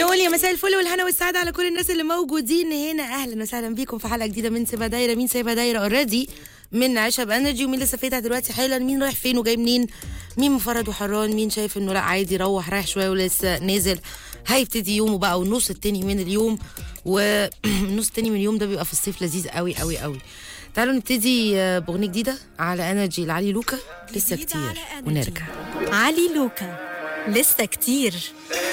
نقول يا مساء الفل والهنا والسعادة على كل الناس اللي موجودين هنا اهلا وسهلا بيكم في حلقة جديدة من سيبها دايرة مين سايبها دايرة اوريدي من عشا بانرجي ومين لسه فاتح دلوقتي حالا مين رايح فين وجاي منين مين مفرد وحران مين شايف انه لا عادي يروح رايح شويه ولسه نازل هيبتدي يومه بقى والنص التاني من اليوم والنص التاني من اليوم ده بيبقى في الصيف لذيذ قوي قوي قوي تعالوا نبتدي آه، باغنيه جديده على انرجي لعلي لوكا لسه جديدة كتير على Energy. ونرجع علي لوكا لسه كتير